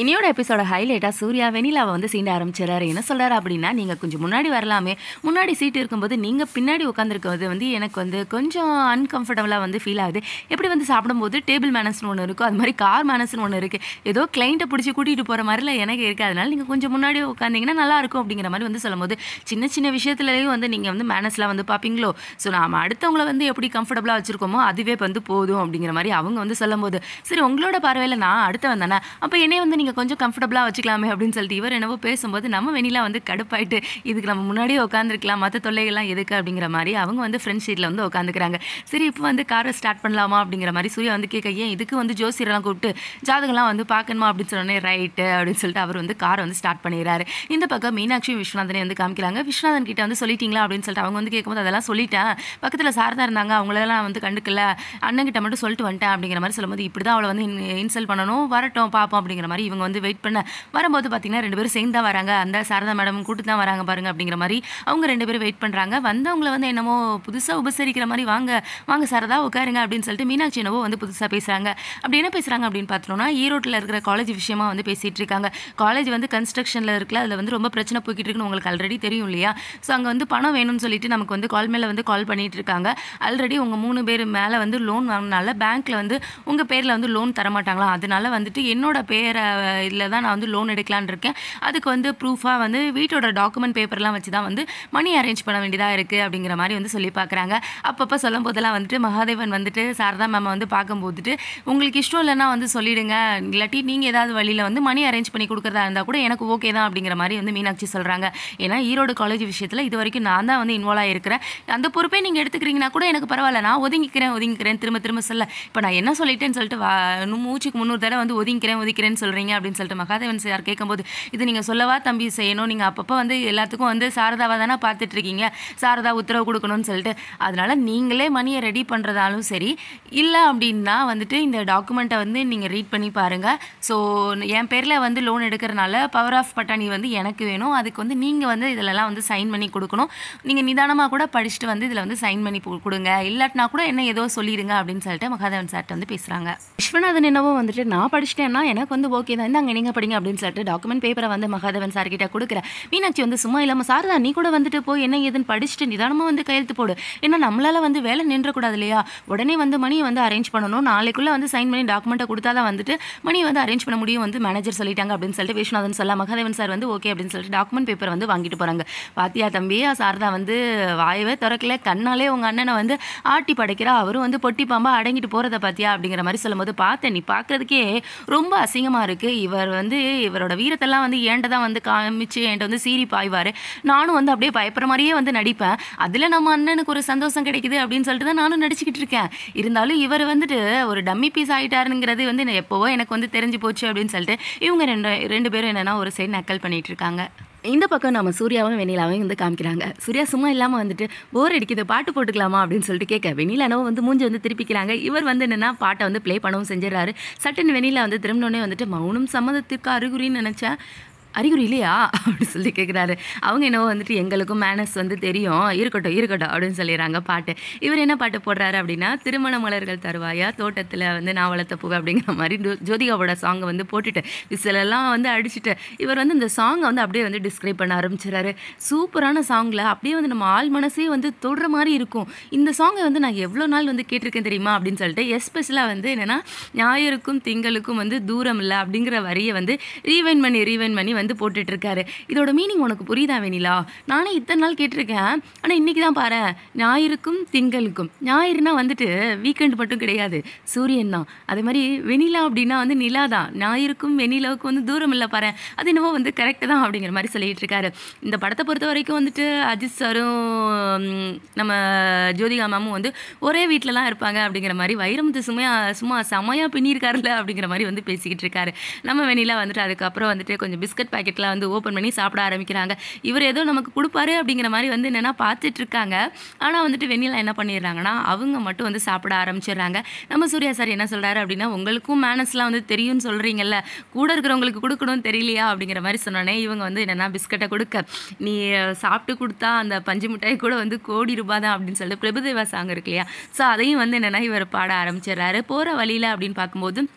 இனியோட எபிசோட ஹைலைட்டாக சூர்யா வெனிலாவை வந்து சீண்ட ஆரம்பிச்சிடறாரு என்ன சொல்கிறாரு அப்படின்னா நீங்கள் கொஞ்சம் முன்னாடி வரலாமே முன்னாடி சீட் இருக்கும்போது நீங்கள் பின்னாடி உட்காந்துருக்கிறது வந்து எனக்கு வந்து கொஞ்சம் அன்கம்ஃபர்டபுளாக வந்து ஃபீல் ஆகுது எப்படி வந்து சாப்பிடும்போது டேபிள் மேனஸ்னு ஒன்று இருக்கும் அது மாதிரி கார் மேனஸ்னு ஒன்று இருக்குது ஏதோ கிளைண்ட்டை பிடிச்சி கூட்டிகிட்டு போகிற மாதிரிலாம் எனக்கு இருக்குது அதனால நீங்கள் கொஞ்சம் முன்னாடி உட்காந்திங்கன்னா நல்லா இருக்கும் அப்படிங்கிற மாதிரி வந்து சொல்லும்போது சின்ன சின்ன விஷயத்துலையும் வந்து நீங்கள் வந்து மேனஸ்லாம் வந்து பார்ப்பீங்களோ ஸோ நாம் அடுத்தவங்கள வந்து எப்படி கம்ஃபர்டபுளாக வச்சுருக்கோமோ அதுவே வந்து போதும் அப்படிங்கிற மாதிரி அவங்க வந்து சொல்லும்போது சரி உங்களோட பார்வையில் நான் அடுத்தவன் தானே அப்போ என்னைய வந்து நீங்கள் கொஞ்சம் கம்ஃபர்டபுளாக வச்சுக்கலாமே அப்படின்னு சொல்லிட்டு இவர் என்னவோ பேசும்போது நம்ம வெனிலா வந்து கடுப்பாயிட்டு இதுக்கு நம்ம முன்னாடியே உட்காந்துருக்கலாம் மற்ற தொல்லைகள்லாம் எதுக்கு அப்படிங்கிற மாதிரி அவங்க வந்து ஃப்ரெண்ட் சீட்டில் வந்து உட்காந்துக்கிறாங்க சரி இப்போ வந்து காரை ஸ்டார்ட் பண்ணலாமா அப்படிங்கிற மாதிரி சூர்யா வந்து கேட்க ஏன் இதுக்கு வந்து ஜோசியரெல்லாம் கூப்பிட்டு ஜாதகம்லாம் வந்து பார்க்கணுமா அப்படின்னு சொன்னோன்னே ரைட்டு அப்படின்னு சொல்லிட்டு அவர் வந்து காரை வந்து ஸ்டார்ட் பண்ணிடுறாரு இந்த பக்கம் மீனாட்சி விஸ்வநாதனை வந்து காமிக்கிறாங்க விஸ்வநாதன் கிட்ட வந்து சொல்லிட்டீங்களா அப்படின்னு சொல்லிட்டு அவங்க வந்து கேட்கும்போது அதெல்லாம் சொல்லிட்டேன் பக்கத்தில் சாரதா இருந்தாங்க அவங்களெல்லாம் வந்து கண்டுக்கல அண்ணன் கிட்ட மட்டும் சொல்லிட்டு வந்துட்டேன் அப்படிங்கிற மாதிரி சொல்லும்போது இப்படி தான் அவளை வந்து இன்சல்ட் பண்ணணும் வரட்டும் பார்ப்போம் அப்படிங்கிற மாதிரி இவங்க வந்து வெயிட் பண்ண வரும்போது பார்த்தீங்கன்னா ரெண்டு பேரும் சேர்ந்து தான் வராங்க அந்த சாரதா மேடம் கூட்டு தான் வராங்க பாருங்க அப்படிங்கிற மாதிரி அவங்க ரெண்டு பேரும் வெயிட் பண்ணுறாங்க வந்தவங்கள வந்து என்னமோ புதுசாக உபசரிக்கிற மாதிரி வாங்க வாங்க சாரதா உட்காருங்க அப்படின்னு சொல்லிட்டு மீனாட்சி என்னவோ வந்து புதுசாக பேசுகிறாங்க அப்படி என்ன பேசுகிறாங்க அப்படின்னு பார்த்தோம்னா ஈரோட்டில் இருக்கிற காலேஜ் விஷயமா வந்து பேசிகிட்டு இருக்காங்க காலேஜ் வந்து கன்ஸ்ட்ரக்ஷனில் இருக்குல்ல அதில் வந்து ரொம்ப பிரச்சனை போய்கிட்டு இருக்குன்னு உங்களுக்கு ஆல்ரெடி தெரியும் இல்லையா ஸோ அங்கே வந்து பணம் வேணும்னு சொல்லிட்டு நமக்கு வந்து கால் மேலே வந்து கால் பண்ணிட்டு இருக்காங்க ஆல்ரெடி உங்கள் மூணு பேர் மேலே வந்து லோன் வாங்கினால பேங்க்கில் வந்து உங்கள் பேரில் வந்து லோன் தரமாட்டாங்களா அதனால வந்துட்டு என்னோட பேரை இதில் தான் நான் வந்து லோன் எடுக்கலான்னு இருக்கேன் அதுக்கு வந்து ப்ரூஃபாக வந்து வீட்டோட டாக்குமெண்ட் பேப்பர்லாம் வச்சு தான் வந்து மணி அரேஞ்ச் பண்ண வேண்டியதாக இருக்குது அப்படிங்கிற மாதிரி வந்து சொல்லி பார்க்குறாங்க அப்பப்போ சொல்லும் போதெல்லாம் வந்துட்டு மகாதேவன் வந்துட்டு சாரதா மேம் வந்து பார்க்கும்போதுட்டு உங்களுக்கு இஷ்டம் இல்லைன்னா வந்து சொல்லிடுங்க இல்லாட்டி நீங்கள் ஏதாவது வழியில் வந்து மணி அரேஞ்ச் பண்ணி கொடுக்குறதா இருந்தால் கூட எனக்கு ஓகே தான் அப்படிங்கிற மாதிரி வந்து மீனாட்சி சொல்கிறாங்க ஏன்னா ஈரோடு காலேஜ் விஷயத்தில் இது வரைக்கும் நான் தான் வந்து இன்வால்வ் ஆகிருக்கிறேன் அந்த பொறுப்பே நீங்கள் எடுத்துக்கிறீங்கன்னா கூட எனக்கு பரவாயில்ல நான் ஒதுங்கிக்கிறேன் ஒதுங்கிக்கிறேன் திரும்ப திரும்ப சொல்ல இப்போ நான் என்ன சொல்லிட்டேன்னு சொல்லிட்டு வா இன்னும் மூச்சுக்கு முந்நூறு தடவை வந்து ஒதுங்கிக்கிறேன் ஒதுக்கிறேன்னு சொல்கிறீங்க அப்படின்னு சொல்லிட்டு மகாதேவன் சார் கேட்கும்போது இது நீங்கள் சொல்லவா தம்பி செய்யணும் நீங்கள் அப்பப்போ வந்து எல்லாத்துக்கும் வந்து சாரதாவாக தானே பார்த்துட்டு இருக்கீங்க சாரதா உத்தரவு கொடுக்கணும்னு சொல்லிட்டு அதனால நீங்களே மணியை ரெடி பண்ணுறதாலும் சரி இல்லை அப்படின்னா வந்துட்டு இந்த டாக்குமெண்ட்டை வந்து நீங்கள் ரீட் பண்ணி பாருங்கள் ஸோ என் பேரில் வந்து லோன் எடுக்கிறனால பவர் ஆஃப் பட்டாணி வந்து எனக்கு வேணும் அதுக்கு வந்து நீங்கள் வந்து இதிலலாம் வந்து சைன் பண்ணி கொடுக்கணும் நீங்கள் நிதானமாக கூட படிச்சுட்டு வந்து இதில் வந்து சைன் பண்ணி பு- கொடுங்க இல்லாட்டினா கூட என்ன ஏதோ சொல்லிடுங்க அப்படின்னு சொல்லிட்டு மகாதேவன் சார்ட்ட வந்து பேசுகிறாங்க விஸ்வநாதன் என்னவோ வந்துட்டு நான் படிச்சிட்டேன்னா எனக்கு வந்து ஓகே தான் இந்தாங்க நீங்கள் படிங்க அப்படின்னு சொல்லிட்டு டாக்குமெண்ட் பேப்பரை வந்து மகாதேவன் சார் கிட்ட கொடுக்குறேன் மீனாட்சி வந்து சும்மா இல்லாமல் சாரதா நீ கூட வந்துட்டு போய் என்ன ஏதுன்னு படிச்சுட்டு நிதானமாக வந்து கையெழுத்து போடு ஏன்னா நம்மளால வந்து வேலை நின்றக்கூடாது இல்லையா உடனே வந்து மணியை வந்து அரேஞ்ச் பண்ணணும் நாளைக்குள்ளே வந்து சைன் பண்ணி டாக்குமெண்ட்டை கொடுத்தா தான் வந்துட்டு மணியை வந்து அரேஞ்ச் பண்ண முடியும் வந்து மேனேஜர் சொல்லிட்டாங்க அப்படின்னு சொல்லிட்டு விஸ்வநாதன் சொல்ல மகாதேவன் சார் வந்து ஓகே அப்படின்னு சொல்லிட்டு டாக்குமெண்ட் பேப்பர் வந்து வாங்கிட்டு போகிறாங்க பாத்தியா தம்பி சாரதா வந்து வாயவே திறக்கல கண்ணாலே உங்கள் அண்ணனை வந்து ஆட்டி படைக்கிறா அவரும் வந்து பொட்டி பாம்பா அடங்கிட்டு போகிறத பாத்தியா அப்படிங்கிற மாதிரி சொல்லும்போது பார்த்தேன் நீ பார்க்கறதுக்கே ரொம்ப அசிங்கமாக இருக்குது இவர் வந்து இவரோட வீரத்தெல்லாம் வந்து ஏன்ட்ட தான் வந்து காமிச்சு என்கிட்ட வந்து சீறி பாய்வார் நானும் வந்து அப்படியே பயப்படுற மாதிரியே வந்து நடிப்பேன் அதில் நம்ம அண்ணனுக்கு ஒரு சந்தோஷம் கிடைக்குது அப்படின்னு சொல்லிட்டு தான் நானும் நடிச்சுக்கிட்டு இருக்கேன் இருந்தாலும் இவர் வந்துட்டு ஒரு டம்மி பீஸ் ஆகிட்டாருங்கிறது வந்து நான் எப்போவோ எனக்கு வந்து தெரிஞ்சு போச்சு அப்படின்னு சொல்லிட்டு இவங்க ரெண்டு ரெண்டு பேரும் என்னன்னா ஒரு சைடு நக்கல் பண்ணிட்டு இருக்காங்க இந்த பக்கம் நம்ம சூர்யாவும் வெண்ணிலாவையும் வந்து காமிக்கிறாங்க சூர்யா சும்மா இல்லாமல் வந்துட்டு போர் அடிக்குது பாட்டு போட்டுக்கலாமா அப்படின்னு சொல்லிட்டு கேட்க வெண்ணிலா என்னவோ வந்து மூஞ்சி வந்து திருப்பிக்கிறாங்க இவர் வந்து என்னன்னா பாட்டை வந்து ப்ளே பண்ணவும் செஞ்சிடறாரு சட்டுன்னு வெண்ணிலா வந்து திரும்பினோடனே வந்துட்டு மௌனம் சம்மதத்திற்கு அறிகுறின்னு நினச்சேன் அறிகுறி இல்லையா அப்படின்னு சொல்லி கேட்குறாரு அவங்க என்னவோ வந்துட்டு எங்களுக்கும் மேனஸ் வந்து தெரியும் இருக்கட்டும் இருக்கட்டும் அப்படின்னு சொல்லிடுறாங்க பாட்டு இவர் என்ன பாட்டு போடுறாரு அப்படின்னா திருமண மலர்கள் தருவாயா தோட்டத்தில் வந்து நான் வளர்த்த பூவை அப்படிங்கிற மாதிரி ஜோ- ஜோதிகாவோட சாங்கை வந்து போட்டுட்டு விசிலெல்லாம் வந்து அடிச்சுட்டு இவர் வந்து இந்த சாங்கை வந்து அப்படியே வந்து டிஸ்கிரைப் பண்ண ஆரம்பிச்சிடறாரு சூப்பரான சாங்கில் அப்படியே வந்து நம்ம ஆள் மனசே வந்து தொடுற மாதிரி இருக்கும் இந்த சாங்கை வந்து நான் எவ்வளோ நாள் வந்து கேட்டிருக்கேன் தெரியுமா அப்படின்னு சொல்லிட்டு எஸ்பெஷலாக வந்து என்னென்னா ஞாயிறுக்கும் திங்களுக்கும் வந்து தூரம் இல்லை அப்படிங்கிற வரியை வந்து ரீவைன் பண்ணி ரீவைன் பண்ணி வந்து போட்டுட்டு இருக்காரு இதோட மீனிங் உனக்கு புரியுதா வெனிலா நானே இத்தனை நாள் கேட்டிருக்கேன் ஆனால் இன்னைக்கு தான் பாரு ஞாயிறுக்கும் திங்களுக்கும் ஞாயிறுனா வந்துட்டு வீக்கெண்ட் மட்டும் கிடையாது சூரியன் தான் அதே மாதிரி வெனிலா அப்படின்னா வந்து நிலா தான் ஞாயிறுக்கும் வெனிலாவுக்கும் வந்து தூரம் இல்லை பாரு அது என்னவோ வந்து கரெக்டு தான் அப்படிங்கிற மாதிரி சொல்லிட்டு இருக்காரு இந்த படத்தை பொறுத்த வரைக்கும் வந்துட்டு அஜித் சாரும் ம், நம்ம ஜோதிகா மேமும் வந்து ஒரே வீட்டிலலாம் இருப்பாங்க அப்படிங்கிற மாதிரி வைரமுத்து சும்மா சும்மா செமையாக பின்னிருக்காருல்ல அப்படிங்கிற மாதிரி வந்து பேசிக்கிட்டு இருக்காரு நம்ம வெண்ணிலா வந்துட்டு அதுக்கப்புறம் வந்துட்டு கொஞ்சம் பிஸ்கட் பாக்கெட்லாம் வந்து ஓப்பன் பண்ணி சாப்பிட ஆரம்பிக்கிறாங்க இவர் ஏதோ நமக்கு கொடுப்பாரு அப்படிங்கிற மாதிரி வந்து என்னென்னா பார்த்துட்டு இருக்காங்க ஆனால் வந்துட்டு வெண்ணிலா என்ன பண்ணிடுறாங்கன்னா அவங்க மட்டும் வந்து சாப்பிட ஆரம்பிச்சிடுறாங்க நம்ம சூர்யா சார் என்ன சொல்கிறாரு அப்படின்னா உங்களுக்கும் மேனஸ்லாம் வந்து தெரியும்னு சொல்கிறீங்கல்ல கூட இருக்கிறவங்களுக்கு கொடுக்கணும் தெரியலையா அப்படிங்கிற மாதிரி சொன்னோன்னே இவங்க வந்து என்னென்னா பிஸ்கட்டை கொடுக்க நீ சாப்பிட்டு கொடுத்தா அந்த பஞ்சு மிட்டாய் கூட வந்து கோடி ரூபாய் தான் அப்படின்னு சொல்லிட்டு பிரபுதேவா சாங் இருக்கு இல்லையா ஸோ அதையும் வந்து என்னென்னா இவர் பாட ஆரம்பிச்சிடுறாரு போகிற வழியில் அப்படின்னு பார்க்கும்போது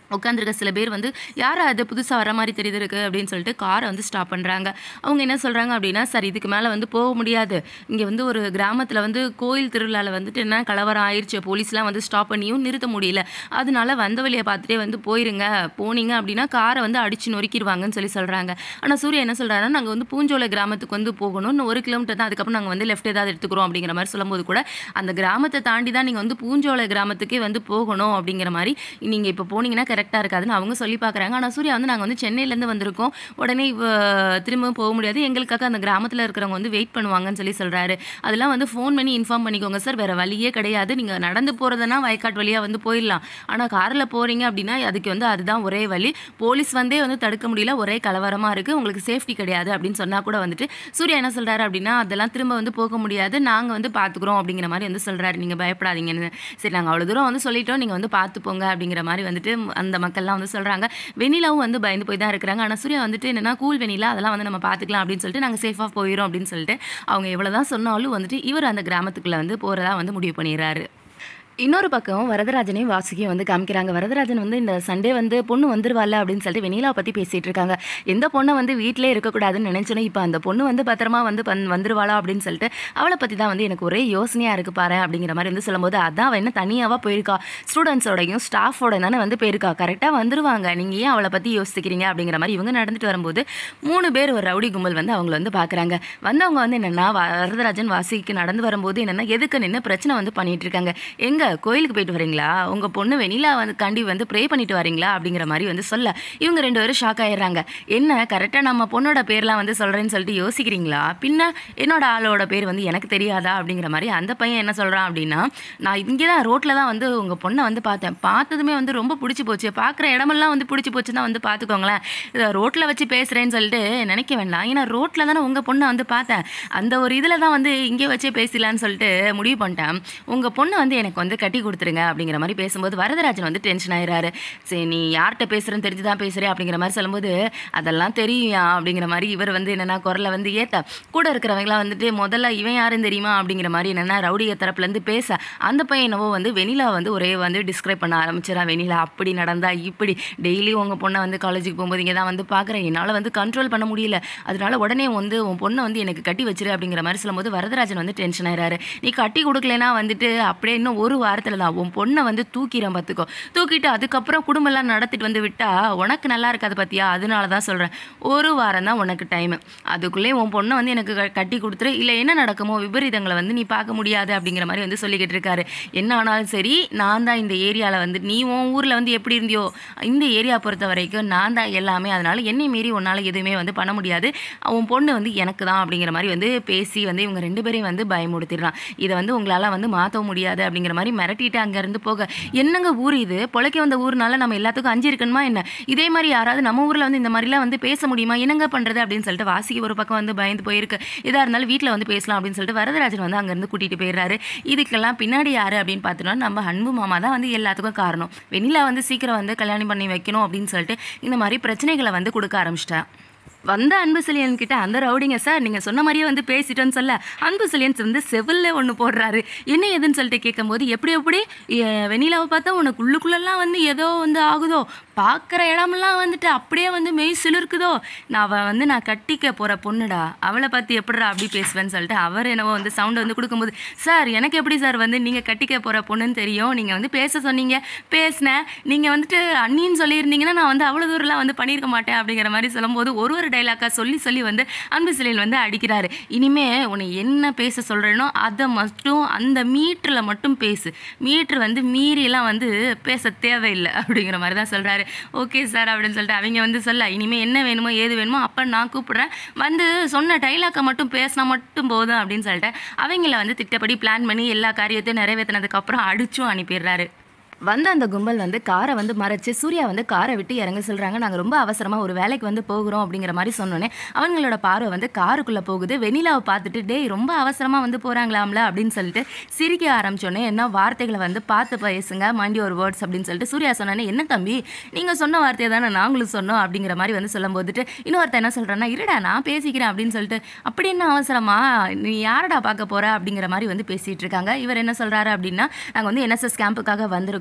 உட்காந்துருக்க சில பேர் வந்து யார் அது புதுசாக வர மாதிரி தெரியுது இருக்கு அப்படின்னு சொல்லிட்டு காரை வந்து ஸ்டாப் பண்ணுறாங்க அவங்க என்ன சொல்கிறாங்க அப்படின்னா சார் இதுக்கு மேலே வந்து போக முடியாது இங்கே வந்து ஒரு கிராமத்தில் வந்து கோயில் திருவிழாவில் வந்துட்டு என்ன கலவரம் ஆயிடுச்சு போலீஸ்லாம் வந்து ஸ்டாப் பண்ணியும் நிறுத்த முடியல அதனால வந்த வழியை பார்த்துட்டே வந்து போயிருங்க போனீங்க அப்படின்னா காரை வந்து அடிச்சு நொறுக்கிடுவாங்கன்னு சொல்லி சொல்கிறாங்க ஆனால் சூர்யா என்ன சொல்கிறாருன்னா நாங்கள் வந்து பூஞ்சோலை கிராமத்துக்கு வந்து போகணும் இன்னும் ஒரு கிலோமீட்டர் தான் அதுக்கப்புறம் நாங்கள் வந்து லெஃப்ட் ஏதாவது எடுத்துக்கிறோம் அப்படிங்கிற மாதிரி சொல்லும்போது கூட அந்த கிராமத்தை தாண்டி தான் நீங்கள் வந்து பூஞ்சோலை கிராமத்துக்கே வந்து போகணும் அப்படிங்கிற மாதிரி நீங்கள் இப்போ போனீங்கன்னா கரெக்டாக இருக்காதுன்னு அவங்க சொல்லி பார்க்குறாங்க ஆனால் சூர்யா வந்து நாங்கள் வந்து சென்னையிலேருந்து வந்திருக்கோம் உடனே இவ திரும்ப போக முடியாது எங்களுக்காக அந்த கிராமத்தில் இருக்கிறவங்க வந்து வெயிட் பண்ணுவாங்கன்னு சொல்லி சொல்கிறாரு அதெல்லாம் வந்து ஃபோன் பண்ணி இன்ஃபார்ம் பண்ணிக்கோங்க சார் வேறு வழியே கிடையாது நீங்கள் நடந்து போகிறதுனா வயக்காட்டு வழியாக வந்து போயிடலாம் ஆனால் காரில் போகிறீங்க அப்படின்னா அதுக்கு வந்து அதுதான் ஒரே வழி போலீஸ் வந்தே வந்து தடுக்க முடியல ஒரே கலவரமாக இருக்குது உங்களுக்கு சேஃப்டி கிடையாது அப்படின்னு சொன்னால் கூட வந்துட்டு சூர்யா என்ன சொல்கிறாரு அப்படின்னா அதெல்லாம் திரும்ப வந்து போக முடியாது நாங்கள் வந்து பார்த்துக்குறோம் அப்படிங்கிற மாதிரி வந்து சொல்கிறாரு நீங்கள் பயப்படாதீங்கன்னு சரி நாங்கள் அவ்வளோ தூரம் வந்து சொல்லிட்டோம் நீங்கள் வந்து பார்த்து போங்க அப்படிங்கிற மாதிரி வந்துட்டு அந்த மக்கள்லாம் வந்து சொல்கிறாங்க வெண்ணிலாவும் வந்து பயந்து போய் தான் இருக்கிறாங்க ஆனால் சூர்யா வந்துட்டு என்னன்னா கூல் வெண்ணிலா அதெல்லாம் வந்து நம்ம பார்த்துக்கலாம் அப்படின்னு சொல்லிட்டு நாங்கள் சேஃபாக போயிடும் அப்படின்னு சொல்லிட்டு அவங்க எவ்வளோ தான் சொன்னாலும் வந்துட்டு இவர் அந்த கிராமத்துக்குள்ளே வந்து போகிறதா வந்து முடிவு பண்ணிடுறாரு இன்னொரு பக்கம் வரதராஜனையும் வாசுகியும் வந்து காமிக்கிறாங்க வரதராஜன் வந்து இந்த சண்டே வந்து பொண்ணு வந்துருவாள்ல அப்படின்னு சொல்லிட்டு வெண்ணிலா பற்றி பேசிகிட்டு இருக்காங்க எந்த பொண்ணை வந்து வீட்டிலே இருக்கக்கூடாதுன்னு நினச்சோன்னே இப்போ அந்த பொண்ணு வந்து பத்திரமா வந்து பன் வந்துருவாளா அப்படின்னு சொல்லிட்டு அவளை பற்றி தான் வந்து எனக்கு ஒரே யோசனையாக இருக்குது பாரு அப்படிங்கிற மாதிரி வந்து சொல்லும்போது அதான் அவள் என்ன தனியாவாக போயிருக்கா ஸ்டூடெண்ட்ஸோடையும் ஸ்டாஃபோட தானே வந்து போயிருக்கா கரெக்டாக வந்துருவாங்க நீங்கள் ஏன் அவளை பற்றி யோசிக்கிறீங்க அப்படிங்கிற மாதிரி இவங்க நடந்துட்டு வரும்போது மூணு பேர் ஒரு ரவுடி கும்பல் வந்து அவங்கள வந்து பார்க்குறாங்க வந்தவங்க வந்து என்னென்னா வரதராஜன் வாசிக்கு நடந்து வரும்போது என்னென்னா எதுக்கு நின்று பிரச்சனை வந்து பண்ணிட்டு இருக்காங்க எங்க கோயிலுக்கு போயிட்டு வரீங்களா உங்கள் பொண்ணு வெண்ணிலா வந்து கண்டி வந்து ப்ரே பண்ணிட்டு வரீங்களா அப்படிங்கிற மாதிரி வந்து சொல்ல இவங்க ரெண்டு பேரும் ஷாக் ஆயிடுறாங்க என்ன கரெக்டாக நம்ம பொண்ணோட பேர்லாம் வந்து சொல்கிறேன்னு சொல்லிட்டு யோசிக்கிறீங்களா பின்ன என்னோட ஆளோட பேர் வந்து எனக்கு தெரியாதா அப்படிங்கிற மாதிரி அந்த பையன் என்ன சொல்கிறான் அப்படின்னா நான் இங்கே தான் ரோட்டில் தான் வந்து உங்கள் பொண்ணை வந்து பார்த்தேன் பார்த்ததுமே வந்து ரொம்ப பிடிச்சி போச்சு பார்க்குற இடமெல்லாம் வந்து பிடிச்சி போச்சு தான் வந்து பார்த்துக்கோங்களேன் ரோட்டில் வச்சு பேசுகிறேன்னு சொல்லிட்டு நினைக்க வேண்டாம் ஏன்னா ரோட்டில் தானே உங்கள் பொண்ணை வந்து பார்த்தேன் அந்த ஒரு இதில் தான் வந்து இங்கே வச்சே பேசலான்னு சொல்லிட்டு முடிவு பண்ணிட்டேன் உங்கள் பொண்ணை வந்து எனக்கு வந்து கட்டி கொடுத்துருங்க அப்படிங்கிற மாதிரி பேசும்போது வரதராஜன் வந்து டென்ஷன் ஆயிடுறாரு சரி நீ யார்கிட்ட பேசுகிறேன்னு தெரிஞ்சு தான் பேசுகிறேன் அப்படிங்கிற மாதிரி சொல்லும்போது அதெல்லாம் தெரியும் அப்படிங்கிற மாதிரி இவர் வந்து என்னென்னா குரலை வந்து ஏற்ற கூட இருக்கிறவங்களாம் வந்துட்டு முதல்ல இவன் யாருன்னு தெரியுமா அப்படிங்கிற மாதிரி என்னென்னா ரவுடிய தரப்புலேருந்து பேச அந்த பையன் என்னவோ வந்து வெனிலா வந்து ஒரே வந்து டிஸ்கிரைப் பண்ண ஆரம்பிச்சிடா வெனிலா அப்படி நடந்தா இப்படி டெய்லி உங்கள் பொண்ணை வந்து காலேஜுக்கு போகும்போது இங்கே தான் வந்து பார்க்குறேன் என்னால் வந்து கண்ட்ரோல் பண்ண முடியல அதனால உடனே வந்து உன் பொண்ணை வந்து எனக்கு கட்டி வச்சிரு அப்படிங்கிற மாதிரி சொல்லும்போது வரதராஜன் வந்து டென்ஷன் ஆயிடுறாரு நீ கட்டி கொடுக்கலனா வந்துட்டு அப்படியே இன்னும் ஒரு வாரத்தில் தான் உன் பொண்ணை வந்து தூக்கிறேன் பார்த்துக்கோ தூக்கிட்டு அதுக்கப்புறம் குடும்பம்லாம் நடத்திட்டு வந்து விட்டா உனக்கு நல்லா இருக்காது பார்த்தியா அதனால தான் சொல்கிறேன் ஒரு வாரம் தான் உனக்கு டைமு அதுக்குள்ளே உன் பொண்ணை வந்து எனக்கு க- கட்டி கொடுத்துரு இல்லை என்ன நடக்குமோ விபரீதங்களை வந்து நீ பார்க்க முடியாது அப்படிங்கிற மாதிரி வந்து சொல்லிக்கிட்டு இருக்காரு என்ன ஆனாலும் சரி நான் தான் இந்த ஏரியாவில் வந்து நீ உன் ஊரில் வந்து எப்படி இருந்தியோ இந்த ஏரியா பொறுத்த வரைக்கும் நான் தான் எல்லாமே அதனால என்னை மீறி உன்னால் எதுவுமே வந்து பண்ண முடியாது உன் பொண்ணு வந்து எனக்கு தான் அப்படிங்கிற மாதிரி வந்து பேசி வந்து இவங்க ரெண்டு பேரையும் வந்து பயமுடுத்திடுறான் இதை வந்து உங்களால் வந்து மாற்றவும் முடியாது அப்படிங்கிற மாதிரி மிரட்டிட்டு அங்கேருந்து போக என்னங்க ஊர் இது பொழைக்க வந்த ஊர்னால நம்ம எல்லாத்துக்கும் அஞ்சு இருக்கணுமா என்ன இதே மாதிரி யாராவது நம்ம ஊரில் வந்து இந்த மாதிரிலாம் வந்து பேச முடியுமா என்னங்க பண்ணுறது அப்படின்னு சொல்லிட்டு வாசிக்கு ஒரு பக்கம் வந்து பயந்து போயிருக்கு இதாக இருந்தாலும் வீட்டில் வந்து பேசலாம் அப்படின்னு சொல்லிட்டு வரதராஜன் வந்து அங்கேருந்து கூட்டிகிட்டு போயிடுறாரு இதுக்கெல்லாம் பின்னாடி யார் அப்படின்னு பார்த்தோன்னா நம்ம அன்பு மாமா தான் வந்து எல்லாத்துக்கும் காரணம் வெண்ணிலா வந்து சீக்கிரம் வந்து கல்யாணம் பண்ணி வைக்கணும் அப்படின்னு சொல்லிட்டு இந்த மாதிரி பிரச்சனைகளை வந்து கொடுக்க ஆரம்பிச்சிட்டா வந்த அன்பு சிலியன் கிட்ட அந்த ரவுடிங்க சார் நீங்கள் சொன்ன மாதிரியே வந்து பேசிட்டோன்னு சொல்ல அன்பு சிலியன்ஸ் வந்து செவில்ல ஒன்று போடுறாரு என்ன ஏதுன்னு சொல்லிட்டு கேட்கும்போது எப்படி எப்படி எ- வெண்ணிலாவை பார்த்தா உனக்கு உள்ளுக்குள்ளெல்லாம் வந்து ஏதோ வந்து ஆகுதோ பார்க்குற இடமெல்லாம் வந்துட்டு அப்படியே வந்து மெய் சிலிர்க்குதோ நான் அவள் வந்து நான் கட்டிக்க போகிற பொண்ணுடா அவளை பார்த்து எப்படிடா அப்படி பேசுவேன்னு சொல்லிட்டு அவர் என்னவோ வந்து சவுண்ட் வந்து கொடுக்கும்போது சார் எனக்கு எப்படி சார் வந்து நீங்கள் கட்டிக்க போகிற பொண்ணுன்னு தெரியும் நீங்கள் வந்து பேச சொன்னீங்க பேசினேன் நீங்கள் வந்துட்டு அண்ணின்னு சொல்லியிருந்தீங்கன்னா நான் வந்து அவ்வளோ தூரம்லாம் வந்து பண்ணியிருக்க மாட்டேன் அப்படிங்கிற மாதிரி சொல்லும்போது ஒரு ஒரு டைலாக்காக சொல்லி சொல்லி வந்து அன்பு சிலையில் வந்து அடிக்கிறாரு இனிமே உன்னை என்ன பேச சொல்கிறேனோ அதை மட்டும் அந்த மீட்டரில் மட்டும் பேசு மீட்ரு வந்து மீறியெல்லாம் வந்து பேச தேவையில்லை அப்படிங்கிற மாதிரி தான் சொல்கிறாரு ஓகே சார் அப்படின்னு சொல்லிட்டு அவங்க வந்து சொல்ல இனிமேல் என்ன வேணுமோ ஏது வேணுமோ அப்போ நான் கூப்பிட்றேன் வந்து சொன்ன டைலாக்கை மட்டும் பேசினா மட்டும் போதும் அப்படின்னு சொல்லிட்டு அவங்கள வந்து திட்டப்படி பிளான் பண்ணி எல்லா காரியத்தையும் நிறைவேற்றினதுக்கப்புறம் அடிச்சும் அனுப்பிடுறாரு வந்த அந்த கும்பல் வந்து காரை வந்து மறைச்சு சூர்யா வந்து காரை விட்டு இறங்க சொல்கிறாங்க நாங்கள் ரொம்ப அவசரமாக ஒரு வேலைக்கு வந்து போகிறோம் அப்படிங்கிற மாதிரி சொன்னோன்னே அவங்களோட பார்வை வந்து காருக்குள்ளே போகுது வெண்ணிலாவை பார்த்துட்டு டேய் ரொம்ப அவசரமாக வந்து போகிறாங்களாம்ல அப்படின்னு சொல்லிட்டு சிரிக்க ஆரம்பிச்சோன்னே என்ன வார்த்தைகளை வந்து பார்த்து பேசுங்க மைண்ட் ஒரு வேர்ட்ஸ் அப்படின்னு சொல்லிட்டு சூர்யா சொன்னோன்னே என்ன தம்பி நீங்கள் சொன்ன வார்த்தையை தானே நாங்களும் சொன்னோம் அப்படிங்கிற மாதிரி வந்து சொல்லும் போதுட்டு இன்னொருத்தன் என்ன சொல்கிறேன்னா இருடா நான் பேசிக்கிறேன் அப்படின்னு சொல்லிட்டு அப்படி என்ன அவசரமா நீ யாரடா பார்க்க போற அப்படிங்கிற மாதிரி வந்து பேசிகிட்டு இருக்காங்க இவர் என்ன சொல்கிறாரு அப்படின்னா நாங்கள் வந்து என்எஸ்எஸ் கேம்புக்காக வந்திருக்கோம்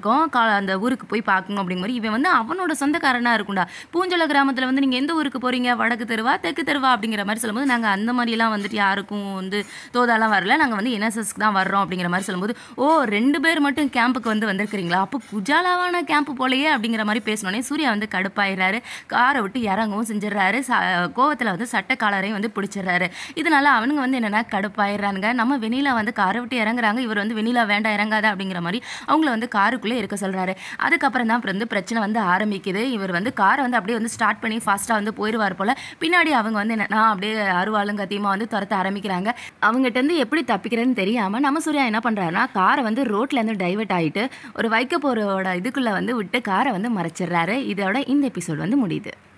பக்கம் கா அந்த ஊருக்கு போய் பார்க்கணும் அப்படிங்கிற மாதிரி இவன் வந்து அவனோட சொந்தக்காரனாக இருக்கும்டா பூஞ்சோல கிராமத்தில் வந்து நீங்கள் எந்த ஊருக்கு போகிறீங்க வடக்கு தெருவா தெற்கு தெருவா அப்படிங்கிற மாதிரி சொல்லும்போது நாங்கள் அந்த மாதிரிலாம் வந்துட்டு யாருக்கும் வந்து தோதாலாம் வரல நாங்கள் வந்து என்எஸ்எஸ்க்கு தான் வர்றோம் அப்படிங்கிற மாதிரி சொல்லும்போது ஓ ரெண்டு பேர் மட்டும் கேம்புக்கு வந்து வந்திருக்கிறீங்களா அப்போ குஜாலாவான கேம்ப் போலயே அப்படிங்கிற மாதிரி பேசினோடனே சூர்யா வந்து கடுப்பாயிடுறாரு காரை விட்டு இறங்கவும் செஞ்சிடறாரு ச கோவத்தில் வந்து சட்ட காலரையும் வந்து பிடிச்சிடுறாரு இதனால அவனுங்க வந்து என்னென்னா கடுப்பாயிடுறானுங்க நம்ம வெண்ணிலா வந்து காரை விட்டு இறங்குறாங்க இவர் வந்து வெண்ணிலா வேண்டாம் இறங்காத அப்படிங்கிற மாதிரி அவங்கள வந்து காருக்குள்ளே இருக்க சொல்கிறாரு அதுக்கப்புறம் தான் அப்புறம் வந்து பிரச்சனை வந்து ஆரம்பிக்குது இவர் வந்து காரை வந்து அப்படியே வந்து ஸ்டார்ட் பண்ணி ஃபாஸ்ட்டாக வந்து போயிடுவார் போல் பின்னாடி அவங்க வந்து என்னன்னா அப்படியே அருவாளும் கத்தியமாக வந்து துரத்த ஆரம்பிக்கிறாங்க அவங்ககிட்ட இருந்து எப்படி தப்பிக்கிறேன்னு தெரியாமல் நம்ம சூர்யா என்ன பண்ணுறாருன்னா காரை வந்து ரோட்லேருந்து டைவர்ட் ஆகிட்டு ஒரு வைக்க போகிறோட இதுக்குள்ளே வந்து விட்டு காரை வந்து மறைச்சிடுறாரு இதோட இந்த எபிசோட் வந்து முடியுது